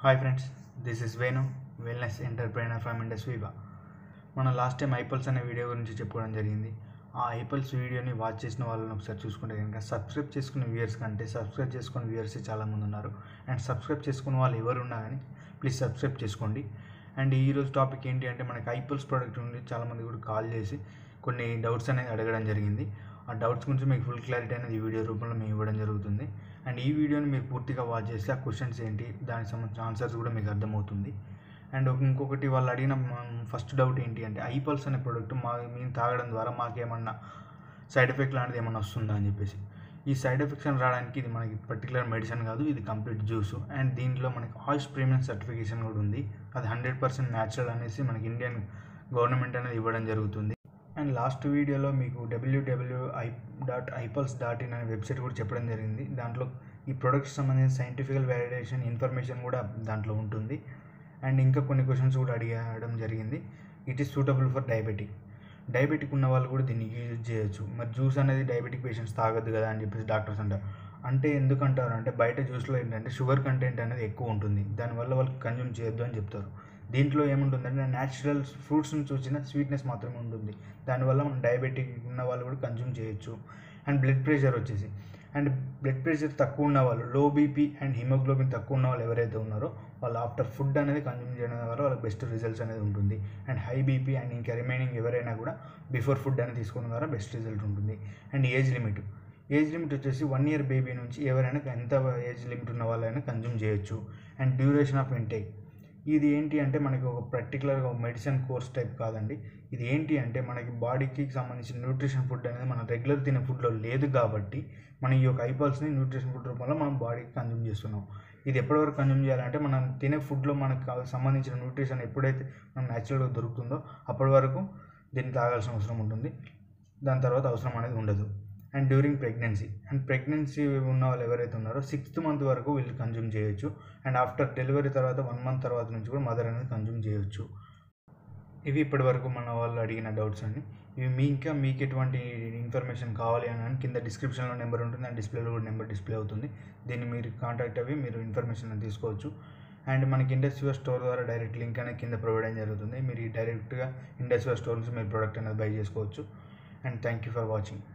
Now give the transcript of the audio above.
hi friends this is Venu wellness entrepreneur from Indus Viva మనం last time ఐపల్స్ అనే video గురించి చెప్పుకోవడం జరిగింది ఆ ఐపల్స్ వీడియోని వాచ్ చేసిన వాళ్ళని ఒకసారి చూసుకుంటే కనుక సబ్స్క్రైబ్ చేసుకున్న వ్యూయర్స్ కంటే సబ్స్క్రైబ్ చేసుకున్న వ్యూయర్స్ చాలామంది ఉన్నారు అండ్ సబ్స్క్రైబ్ చేసుకున్న వాళ్ళు ఎవరు ఉన్నా కానీ ప్లీజ్ సబ్స్క్రైబ్ చేసుకోండి అండ్ ఈరోజు టాపిక్ ఏంటి అంటే మనకి ఐపల్స్ ప్రోడక్ట్ నుండి చాలామంది కూడా కాల్ చేసి కొన్ని డౌట్స్ అనేది అడగడం జరిగింది ఆ డౌట్స్ గురించి మీకు ఫుల్ క్లారిటీ అనేది ఈ వీడియో రూపంలో మేము ఇవ్వడం జరుగుతుంది అండ్ ఈ వీడియోని మీరు పూర్తిగా వాచ్ చేస్తే ఆ క్వశ్చన్స్ ఏంటి దానికి సంబంధించిన ఆన్సర్స్ కూడా మీకు అర్థమవుతుంది అండ్ ఇంకొకటి వాళ్ళు అడిగిన ఫస్ట్ డౌట్ ఏంటి అంటే ఐపల్స్ అనే ప్రోడక్ట్ మా మేము తాగడం ద్వారా మాకేమన్నా సైడ్ ఎఫెక్ట్ లాంటిది ఏమన్నా వస్తుందా అని చెప్పేసి ఈ సైడ్ ఎఫెక్ట్స్ అని రావడానికి ఇది మనకి పర్టికులర్ మెడిసిన్ కాదు ఇది కంప్లీట్ జ్యూస్ అండ్ దీంట్లో మనకి ఆయిల్స్ ప్రీమియం సర్టిఫికేషన్ కూడా ఉంది అది హండ్రెడ్ పర్సెంట్ న్యాచురల్ అనేసి మనకి ఇండియన్ గవర్నమెంట్ అనేది ఇవ్వడం జరుగుతుంది అండ్ లాస్ట్ వీడియోలో మీకు W W I dot iPulse dot in అనే వెబ్సైట్ కూడా చెప్పడం జరిగింది దాంట్లో ఈ ప్రొడక్ట్స్ సంబంధించిన సైంటిఫికల్ వ్యాలిడేషన్ ఇన్ఫర్మేషన్ కూడా దాంట్లో ఉంటుంది అండ్ ఇంకా కొన్ని క్వశ్చన్స్ కూడా అడిగడం జరిగింది it is suitable for diabetic diabetic ఉన్న వాళ్ళు కూడా దీన్ని యూజ్ చేయొచ్చు మరి జ్యూస్ అనేది డయాబెటిక్ పేషెంట్స్ తాగొద్దు కదా అని చెప్పేసి డాక్టర్స్ అంటారు అంటే ఎందుకు అంటారు అంటే బయట జ్యూస్లో ఏంటంటే షుగర్ కంటెంట్ అనేది ఎక్కువ ఉంటుంది దానివల్ల వాళ్ళకి కన్జ్యూమ్ చేయొద్దు అని చెప్తారు దీంట్లో ఏముంటుందంటే న్యాచురల్ ఫ్రూట్స్ నుంచి వచ్చిన స్వీట్నెస్ మాత్రమే ఉంటుంది దానివల్ల మనం డయాబెటిక్ ఉన్న వాళ్ళు కూడా కన్జ్యూమ్ చేయొచ్చు అండ్ బ్లడ్ ప్రెషర్ వచ్చేసి అండ్ బ్లడ్ ప్రెషర్ తక్కువ ఉన్న వాళ్ళు లో బీపీ అండ్ హిమోగ్లోబిన్ తక్కువ ఉన్న వాళ్ళు ఎవరైతే ఉన్నారో వాళ్ళు ఆఫ్టర్ ఫుడ్ అనేది కన్జ్యూమ్ చేయడం వల్ల వాళ్ళకి బెస్ట్ రిజల్ట్స్ అనేది ఉంటుంది అండ్ హై బీపీ అండ్ ఇంకా రిమైనింగ్ ఎవరైనా కూడా బిఫోర్ ఫుడ్ అనేది తీసుకోవడం ద్వారా బెస్ట్ రిజల్ట్ ఉంటుంది and age limit age limit వచ్చేసి వన్ ఇయర్ బేబీ నుంచి ఎవరైనా ఎంత ఏజ్ లిమిట్ ఉన్న వాళ్ళైనా కన్జ్యూమ్ చేయొచ్చు అండ్ డ్యూరేషన్ ఆఫ్ ఇంటేక్ ఇది ఏంటి అంటే మనకి ఒక పర్టికులర్గా ఒక మెడిసిన్ కోర్స్ టైప్ కాదండి ఇది ఏంటి అంటే మనకి బాడీకి సంబంధించిన న్యూట్రిషన్ ఫుడ్ అనేది మనం రెగ్యులర్ తినే ఫుడ్లో లేదు కాబట్టి మనం ఈ యొక్క ఐపల్స్ని న్యూట్రిషన్ ఫుడ్ రూపంలో మనం బాడీకి కన్జ్యూమ్ చేస్తున్నాం ఇది ఎప్పటివరకు కన్జ్యూమ్ చేయాలంటే మనం తినే ఫుడ్లో మనకు కావ- సంబంధించిన న్యూట్రిషన్ ఎప్పుడైతే మనం న్యాచురల్గా దొరుకుతుందో అప్పటి వరకు దీన్ని తాగాల్సిన అవసరం ఉంటుంది దాని తర్వాత అవసరం అనేది ఉండదు and during pregnancy and pregnancy ఉన్న వాళ్ళు ఎవరైతే ఉన్నారో సిక్స్త్ మంత్ వరకు వీళ్ళు కన్జ్యూమ్ చేయొచ్చు అండ్ ఆఫ్టర్ డెలివరీ తర్వాత వన్ మంత్ తర్వాత నుంచి కూడా మదర్ అనేది కన్జ్యూమ్ చేయొచ్చు ఇవి ఇప్పటి వరకు మన వాళ్ళు అడిగిన డౌట్స్ అండి ఇవి మీ ఇంకా మీకు ఎటువంటి ఇన్ఫర్మేషన్ కావాలి అని అంటే కింద డిస్క్రిప్షన్లో నెంబర్ ఉంటుంది అండ్ డిస్ప్లేలో కూడా నెంబర్ డిస్ప్లే అవుతుంది దీన్ని మీరు కాంటాక్ట్ అవి మీరు ఇన్ఫర్మేషన్ అనేది తీసుకోవచ్చు అండ్ మనకి ఇండస్ట్రియల్ స్టోర్ ద్వారా డైరెక్ట్ లింక్ అనేది కింద ప్రొవైడ్ చేయడం జరుగుతుంది మీరు ఈ డైరెక్ట్గా ఇండస్ట్రియల్ స్టోర్ నుంచి మీరు ప్రోడక్ట్ అనేది బై చేసుకోవచ్చు and thank you for watching